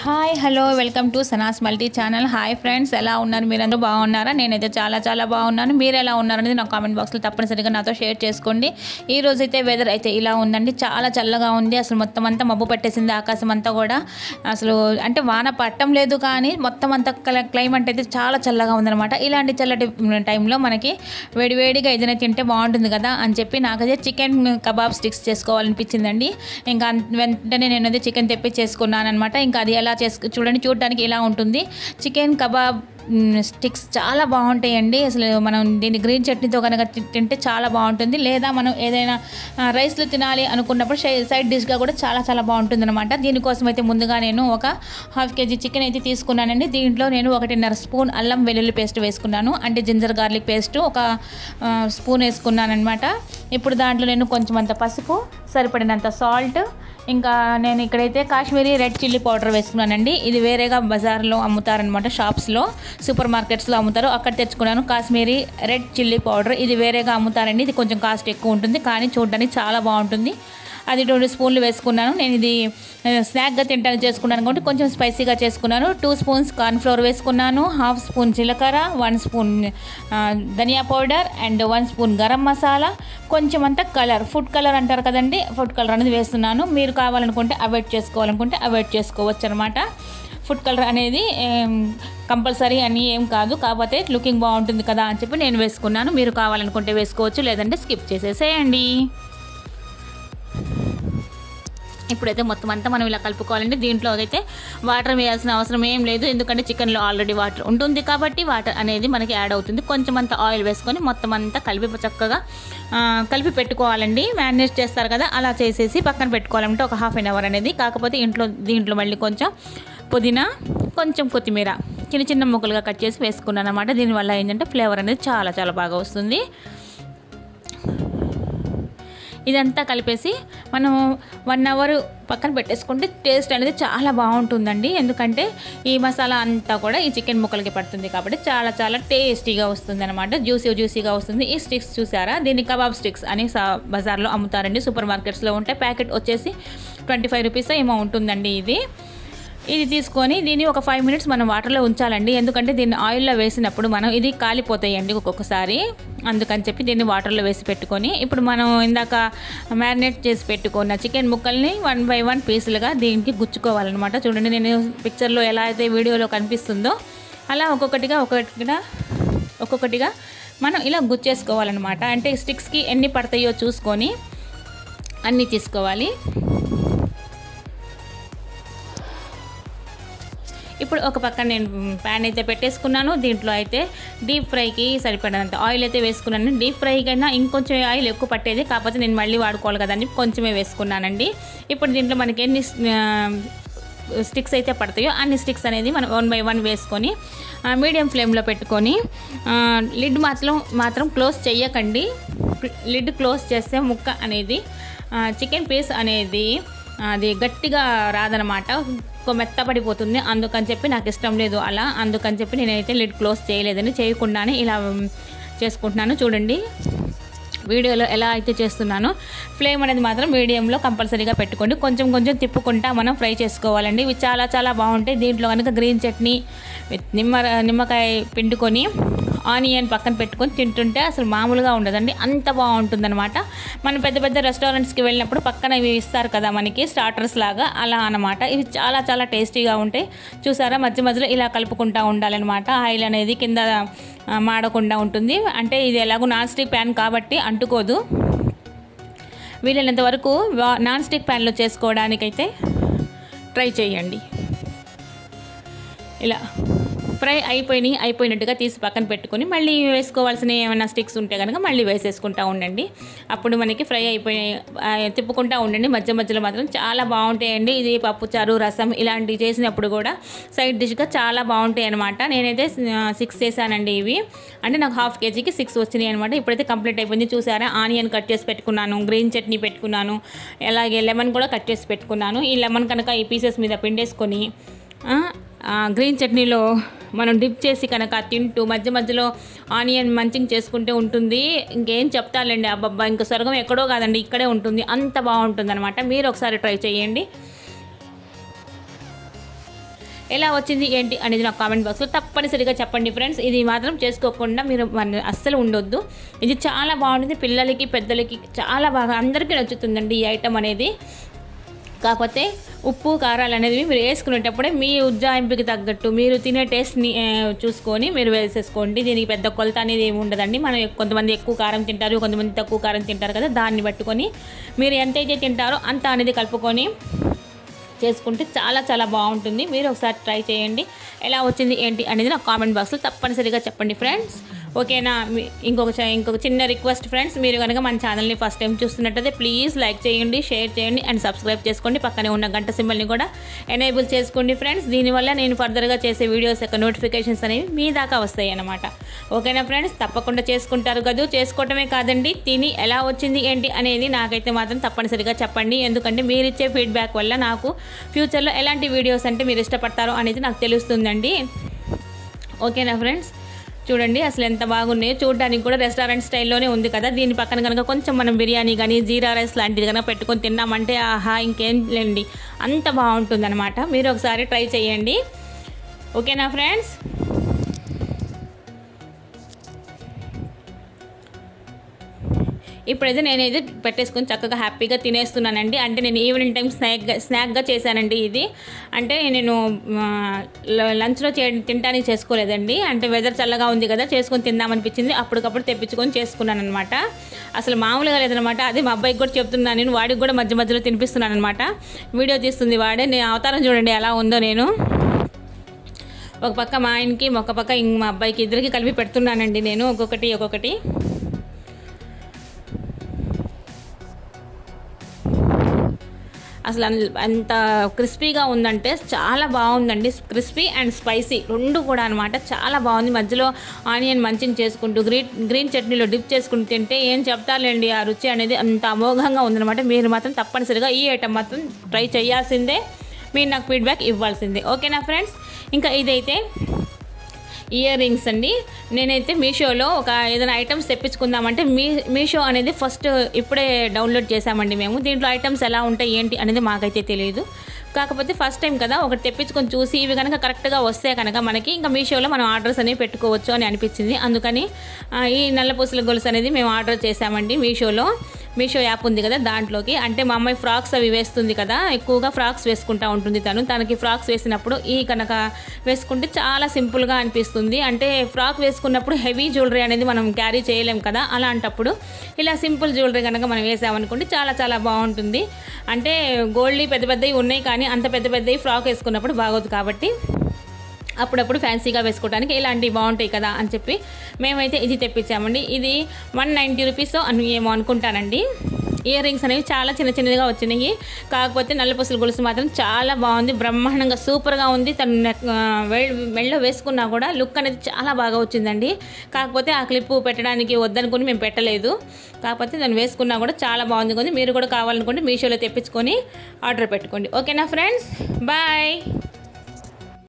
hi hello welcome to Sanas multi channel hi friends ఎలా ఉన్నారు మీరందరూ బాగున్నారా నేనైతే చాలా చాలా బాగున్నాను మీరు ఎలా ఉన్నారనేది నా కామెంట్ బాక్స్లో తప్పనిసరిగా నాతో షేర్ చేసుకోండి ఈ రోజు అయితే వెదర్ అయితే ఇలా ఉందండి చాలా చల్లగా ఉంది అసలు మొత్తం అంతా మబ్బు పట్టేసింది ఆకాశం అంతా కూడా అసలు అంటే వాన పట్టం లేదు కానీ మొత్తం అంతా క్లైమేట్ అయితే చాలా చల్లగా ఉందన్నమాట ఇలాంటి చల్లటి టైంలో మనకి వేడివేడిగా ఏదైనా తింటే బాగుంటుంది కదా అని చెప్పి నాకైతే చికెన్ కబాబ్ స్టిక్స్ చేసుకోవాలనిపించిందండి ఇంకా అన్- వెంటనే నేను అయితే చికెన్ తెప్పి చేసుకున్నాను అనమాట ఇంకా అది ఎలా చేసుకు చూడండి చూడడానికి ఇలా ఉంటుంది చికెన్ కబాబ్ మ్, స్టిక్స్ చాలా బాగుంటాయండి అసలు మనం దీన్ని గ్రీన్ చట్నీతో కనుక తి- తింటే చాలా బాగుంటుంది లేదా మనం ఏదైనా ఆ, రైస్లో తినాలి అనుకున్నప్పుడు షై- సైడ్ డిష్గా కూడా చాలా చాలా బాగుంటుంది అనమాట దీనికోసం అయితే ముందుగా నేను ఒక హాఫ్ కేజీ చికెన్ అయితే తీసుకున్నానండి దీంట్లో నేను ఒకటిన్నర స్పూన్ అల్లం వెల్లుల్లి పేస్ట్ వేసుకున్నాను అంటే జింజర్ గార్లిక్ పేస్ట్ ఒక ఆ, స్పూన్ వేసుకున్నాను అనమాట ఇప్పుడు దాంట్లో నేను కొంచెం అంత పసుపు సరిపడినంత సాల్ట్ ఇంకా నేను ఇక్కడైతే కాశ్మీరీ రెడ్ చిల్లీ పౌడర్ వేసుకున్నానండి ఇది వేరేగా బజార్లో అమ్ముతారనమాట షాప్స్లో సూపర్ మార్కెట్స్లో అమ్ముతారు అక్కడ తెచ్చుకున్నాను కాశ్మీరీ రెడ్ చిల్లీ పౌడర్ ఇది వేరేగా అమ్ముతారండి ఇది కొంచెం కాస్ట్ ఎక్కువ ఉంటుంది కానీ చూడడానికి చాలా బాగుంటుంది అది రెండు స్పూన్లు వేసుకున్నాను నేను ఇది ఆ, స్నాక్గా తింటానికి చేసుకున్నాను కాబట్టి కొంచెం స్పైసీగా చేసుకున్నాను టూ స్పూన్స్ కార్న్ఫ్లోర్ వేసుకున్నాను హాఫ్ స్పూన్ జీలకర్ర వన్ స్పూన్ ఆ, ధనియా powder and one spoon garam masala కొంచెం అంతా కలర్ ఫుడ్ కలర్ అంటారు కదండి ఫుడ్ కలర్ అనేది వేస్తున్నాను మీరు కావాలనుకుంటే అవాయిడ్ చేసుకోవాలనుకుంటే అవాయిడ్ చేసుకోవచ్చు అనమాట ఫుడ్ కలర్ అనేది కంపల్సరీ అని ఏం కాదు కాకపోతే లుకింగ్ బాగుంటుంది కదా అని చెప్పి నేను వేసుకున్నాను మీరు కావాలనుకుంటే వేసుకోవచ్చు లేదంటే స్కిప్ చేసేసేయండి ఇప్పుడైతే మొత్తం అంతా మనం ఇలా కలుపుకోవాలండి దీంట్లో అయితే వాటర్ వేయాల్సిన అవసరం ఏం లేదు ఎందుకంటే చికెన్లో ఆల్రెడీ వాటర్ ఉంటుంది కాబట్టి వాటర్ అనేది మనకి యాడ్ అవుతుంది కొంచెం అంత ఆయిల్ వేసుకొని మొత్తం అంతా కలిపి చక్కగా ఆ, కలిపి పెట్టుకోవాలండి మ్యారినేట్ చేస్తారు కదా అలా చేసేసి పక్కన పెట్టుకోవాలంటే ఒక హాఫ్ అన్ అవర్ అనేది కాకపోతే ఇంట్లో దీంట్లో మళ్ళీ కొంచెం పుదీనా కొంచెం కొత్తిమీర చిన్న చిన్న ముక్కలుగా కట్ చేసి వేసుకున్నాను అనమాట దీనివల్ల ఏంటంటే ఫ్లేవర్ అనేది చాలా చాలా బాగా వస్తుంది ఇదంతా కలిపేసి మనం వన్ అవర్ పక్కన పెట్టేసుకుంటే టేస్ట్ అనేది చాలా బాగుంటుందండి ఎందుకంటే ఈ మసాలా అంతా కూడా ఈ చికెన్ ముక్కలకి పడుతుంది కాబట్టి చాలా చాలా టేస్టీగా వస్తుంది అనమాట జ్యూసీ జ్యూసీగా వస్తుంది ఈ స్టిక్స్ చూసారా దీన్ని కబాబ్ స్టిక్స్ అని సా- బజార్లో అమ్ముతారండి సూపర్ మార్కెట్స్లో ఉంటాయి ప్యాకెట్ వచ్చేసి ట్వంటీ ఫైవ్ రూపీస్ ఏమో ఉంటుందండి ఇది ఇది తీసుకొని దీన్ని ఒక ఫైవ్ మినిట్స్ మనం వాటర్లో ఉంచాలండి ఎందుకంటే దీన్ని ఆయిల్లో వేసినప్పుడు మనం ఇది కాలిపోతాయండి ఒక్కొక్కసారి అందుకని చెప్పి దీన్ని వాటర్లో వేసి పెట్టుకొని ఇప్పుడు మనం ఇందాక మ్యారినేట్ చేసి పెట్టుకున్న చికెన్ ముక్కల్ని వన్ బై వన్ పీసులుగా దీనికి గుచ్చుకోవాలన్నమాట చూడండి నేను పిక్చర్లో ఎలా అయితే వీడియోలో కనిపిస్తుందో అలా ఒక్కొక్కటిగా ఒక్కొక్కటిగా ఒక్కొక్కటిగా మనం ఇలా గుచ్చేసుకోవాలన్నమాట అంటే స్టిక్స్కి ఎన్ని పడతాయో చూసుకొని అన్నీ తీసుకోవాలి ఇప్పుడు ఒక పక్కన నేను ప్యాన్ అయితే పెట్టేసుకున్నాను దీంట్లో అయితే డీప్ ఫ్రైకి సరిపడినంత ఆయిల్ అయితే వేసుకున్నాను డీప్ ఫ్రై కన్నా ఇంకొంచెం ఆయిల్ ఎక్కువ పట్టేది కాకపోతే నేను మళ్ళీ వాడుకోవాలి కదండి కొంచెమే వేసుకున్నానండి ఇప్పుడు దీంట్లో మనకి ఎన్ని ఆ, స్టిక్స్ అయితే పడతాయో అన్ని స్టిక్స్ అనేది మనం వన్ బై వన్ వేసుకొని ఆ, మీడియం ఫ్లేమ్లో పెట్టుకొని ఆ, లిడ్ మాత్రం మాత్రం క్లోజ్ చేయకండి లిడ్ క్లోజ్ చేస్తే ముక్క అనేది ఆ, చికెన్ పీస్ అనేది అది గట్టిగా రాదనమాట ఎక్కువ మెత్తపడిపోతుంది అందుకని చెప్పి నాకు ఇష్టం లేదు అలా అందుకని చెప్పి నేనైతే లిడ్ క్లోజ్ చేయలేదని చేయకుండానే ఇలా మ్, చేసుకుంటున్నాను చూడండి వీడియోలో ఎలా అయితే చేస్తున్నానో ఫ్లేమ్ అనేది మాత్రం మీడియంలో కంపల్సరీగా పెట్టుకోండి కొంచెం కొంచెం తిప్పుకుంటా మనం ఫ్రై చేసుకోవాలండి ఇవి చాలా చాలా బాగుంటాయి దీంట్లో కనుక గ్రీన్ చట్నీ విత్ నిమ్మ నిమ్మకాయ పిండుకొని ఆనియన్ పక్కన పెట్టుకొని తింటుంటే అసలు మామూలుగా ఉండదండి అంత బాగుంటుందన్నమాట మనం పెద్ద పెద్ద రెస్టారెంట్స్కి వెళ్ళినప్పుడు పక్కన ఇవి ఇస్తారు కదా మనకి స్టార్టర్స్ లాగా అలా అన్నమాట ఇవి చాలా చాలా టేస్టీగా ఉంటాయి చూసారా మధ్య మధ్యలో ఇలా కలుపుకుంటూ ఉండాలన్నమాట ఆయిల్ అనేది కింద ఆ, మాడకుండా ఉంటుంది అంటే ఇది ఎలాగో నాన్ స్టిక్ ప్యాన్ కాబట్టి అంటుకోదు వీలైనంత వరకు వా- నాన్ స్టిక్ ప్యాన్లో చేసుకోవడానికైతే ట్రై చేయండి ఇలా ఫ్రై అయిపోయినాయి అయిపోయినట్టుగా తీసి పక్కన పెట్టుకొని మళ్ళీ వేసుకోవాల్సిన ఏమైనా స్టిక్స్ ఉంటే కనుక మళ్ళీ వేసేసుకుంటా ఉండండి అప్పుడు మనకి ఫ్రై అయిపోయి ఆ, తిప్పుకుంటా ఉండండి మధ్య మధ్యలో మాత్రం చాలా బాగుంటాయండి ఇది పప్పుచారు రసం ఇలాంటివి చేసినప్పుడు కూడా సైడ్ డిష్గా చాలా బాగుంటాయి అనమాట నేనైతే సిక్స్ చేశానండి ఇవి అంటే నాకు హాఫ్ కేజీకి సిక్స్ వచ్చినాయి అనమాట ఇప్పుడైతే కంప్లీట్ అయిపోయింది చూసారా ఆనియన్ కట్ చేసి పెట్టుకున్నాను గ్రీన్ చట్నీ పెట్టుకున్నాను అలాగే లెమన్ కూడా కట్ చేసి పెట్టుకున్నాను ఈ లెమన్ కనుక ఈ పీసెస్ మీద పిండేసుకొని ఆ, ఆ, గ్రీన్ చట్నీలో మనం డిప్ చేసి కనుక తింటూ మధ్య మధ్యలో ఆనియన్ మంచింగ్ చేసుకుంటే ఉంటుంది ఇంకేం చెప్తాలండి అబ్బబ్బా ఇంకా స్వర్గం ఎక్కడో కాదండి ఇక్కడే ఉంటుంది అంత బాగుంటుంది అనమాట మీరు ఒకసారి ట్రై చేయండి ఎలా వచ్చింది ఏంటి అనేది నాకు కామెంట్ బాక్స్లో తప్పనిసరిగా చెప్పండి ఫ్రెండ్స్ ఇది మాత్రం చేసుకోకుండా మీరు మన అస్సలు ఉండొద్దు ఇది చాలా బాగుంటుంది పిల్లలకి పెద్దలకి చాలా బాగా అందరికీ నచ్చుతుందండి ఈ ఐటమ్ అనేది కాకపోతే ఉప్పు కారాలు అనేది మీరు వేసుకునేటప్పుడే మీ ఉజ్జాయింపుకి తగ్గట్టు మీరు తినే టేస్ట్ని ఆ, చూసుకొని మీరు వేసేసుకోండి దీనికి పెద్ద కొలత అనేది ఏమి ఉండదండి మనం ఎక్- కొంతమంది ఎక్కువ కారం తింటారు కొంతమంది తక్కువ కారం తింటారు కదా దాన్ని పట్టుకొని మీరు ఎంతైతే తింటారో అంత అనేది కలుపుకొని చేసుకుంటే చాలా చాలా బాగుంటుంది మీరు ఒకసారి ట్రై చేయండి ఎలా వచ్చింది ఏంటి అనేది నాకు కామెంట్ బాక్స్లో తప్పనిసరిగా చెప్పండి ఫ్రెండ్స్ ఓకేనా మీ- ఇంకొక చ- ఇంకొక చిన్న రిక్వెస్ట్ ఫ్రెండ్స్ మీరు కనుక మన ఛానల్ని ఫస్ట్ టైం చూస్తున్నట్టయితే ప్లీజ్ లైక్ చేయండి షేర్ చేయండి అండ్ సబ్స్క్రైబ్ చేసుకోండి పక్కనే ఉన్న గంట సింబల్ని కూడా ఎనేబుల్ చేసుకోండి ఫ్రెండ్స్ దీనివల్ల నేను ఫర్దర్గా చేసే వీడియోస్ యొక్క నోటిఫికేషన్స్ అనేవి మీ దాకా వస్తాయి అన్నమాట ఓకేనా ఫ్రెండ్స్ తప్పకుండా చేసుకుంటారు కదా చేసుకోవటమే కాదండి తిని ఎలా వచ్చింది ఏంటి అనేది నాకైతే మాత్రం తప్పనిసరిగా చెప్పండి ఎందుకంటే మీరు ఇచ్చే ఫీడ్బ్యాక్ వల్ల నాకు ఫ్యూచర్లో ఎలాంటి వీడియోస్ అంటే మీరు ఇష్టపడతారో అనేది నాకు తెలుస్తుందండి ఓకేనా ఫ్రెండ్స్ చూడండి అసలు ఎంత బాగున్నాయో చూడడానికి కూడా రెస్టారెంట్ స్టైల్లోనే ఉంది కదా దీని పక్కన కనుక కొంచెం మనం బిర్యానీ కానీ జీరా రైస్ లాంటిది కనుక పెట్టుకొని తిన్నామంటే ఆహా ఇంకేం లేండి అంత బాగుంటుంది అనమాట మీరు ఒకసారి ట్రై చేయండి ఓకేనా ఫ్రెండ్స్ ఇప్పుడైతే నేనైతే పెట్టేసుకొని చక్కగా హ్యాపీగా తినేస్తున్నానండి అంటే నేను ఈవినింగ్ టైం స్నాక్గా స్నాక్గా చేశానండి ఇది అంటే నేను ఆ, ల- లంచ్లో చే తినడానికి చేసుకోలేదండి అంటే వెదర్ చల్లగా ఉంది కదా చేసుకొని తిందామనిపించింది అప్పటికప్పుడు తెప్పించుకొని చేసుకున్నాను అనమాట అసలు మామూలుగా లేదనమాట అది మా అబ్బాయికి కూడా చెప్తున్నాను నేను వాడికి కూడా మధ్య మధ్యలో తినిపిస్తున్నాను అనమాట వీడియో తీస్తుంది వాడే నేను అవతారం చూడండి ఎలా ఉందో నేను ఒక పక్క మా ఆయనకి ఒక పక్క ఇంక మా అబ్బాయికి ఇద్దరికి కలిపి పెడుతున్నానండి నేను ఒక్కొక్కటి ఒక్కొక్కటి అసలు అన్- అంత క్రిస్పీగా ఉందంటే చాలా బాగుందండి క్రిస్పీ అండ్ స్పైసీ రెండు కూడా అనమాట చాలా బాగుంది మధ్యలో ఆనియన్ మంచిని చేసుకుంటూ గ్రీన్ గ్రీన్ చట్నీలో డిప్ చేసుకుంటూ తింటే ఏం చెప్తారులేండి ఆ రుచి అనేది అంత అమోఘంగా ఉందన్నమాట మీరు మాత్రం తప్పనిసరిగా ఈ ఐటమ్ మాత్రం ట్రై చేయాల్సిందే మీరు నాకు ఫీడ్బ్యాక్ ఇవ్వాల్సిందే ఓకేనా ఫ్రెండ్స్ ఇంకా ఇదైతే ఇయర్ రింగ్స్ అండి నేనైతే మీషోలో ఒక ఏదైనా ఐటమ్స్ తెప్పించుకుందామంటే మీ మీషో అనేది ఫస్ట్ ఇప్పుడే డౌన్లోడ్ చేశామండి మేము దీంట్లో ఐటమ్స్ ఎలా ఉంటాయి ఏంటి అనేది మాకైతే తెలియదు కాకపోతే ఫస్ట్ టైం కదా ఒకటి తెప్పించుకొని చూసి ఇవి కనుక కరెక్ట్గా వస్తే కనుక మనకి ఇంకా మీషోలో మనం ఆర్డర్స్ అనేవి పెట్టుకోవచ్చు అని అనిపించింది అందుకని ఆ, ఈ నల్లపూసల గొలుసు అనేది మేము ఆర్డర్ చేసామండి మీషోలో మీషో యాప్ ఉంది కదా దాంట్లోకి అంటే మా అమ్మాయి ఫ్రాక్స్ అవి వేస్తుంది కదా ఎక్కువగా ఫ్రాక్స్ వేసుకుంటా ఉంటుంది తను తనకి ఫ్రాక్స్ వేసినప్పుడు ఈ కనుక వేసుకుంటే చాలా సింపుల్గా అనిపిస్తుంది అంటే ఫ్రాక్ వేసుకున్నప్పుడు హెవీ జ్యువెలరీ అనేది మనం క్యారీ చేయలేం కదా అలాంటప్పుడు ఇలా సింపుల్ జ్యువెలరీ కనుక మనం వేసామనుకుంటే చాలా చాలా బాగుంటుంది అంటే గోల్డ్లీ పెద్ద పెద్దవి ఉన్నాయి కానీ అంత పెద్ద పెద్దవి ఫ్రాక్ వేసుకున్నప్పుడు బాగోదు కాబట్టి అప్పుడప్పుడు ఫ్యాన్సీగా వేసుకోవడానికి ఇలాంటివి బాగుంటాయి కదా అని చెప్పి మేమైతే ఇది తెప్పించామండి ఇది వన్ నైంటీ రూపీస్ అని ఏమో అనుకుంటానండి ఇయర్ రింగ్స్ అనేవి చాలా చిన్న చిన్నదిగా వచ్చినాయి కాకపోతే నల్లపూసల గొలుసు మాత్రం చాలా బాగుంది బ్రహ్మాండంగా సూపర్గా ఉంది తను నెక్ ఆ, వె- మెళ్ళో వేసుకున్నా కూడా లుక్ అనేది చాలా బాగా వచ్చిందండి కాకపోతే ఆ క్లిప్ పెట్టడానికి వద్దనుకుని మేము పెట్టలేదు కాకపోతే దాన్ని వేసుకున్నా కూడా చాలా బాగుంది కొంది మీరు కూడా కావాలనుకుంటే మీషోలో తెప్పించుకొని ఆర్డర్ పెట్టుకోండి ఓకేనా ఫ్రెండ్స్ బాయ్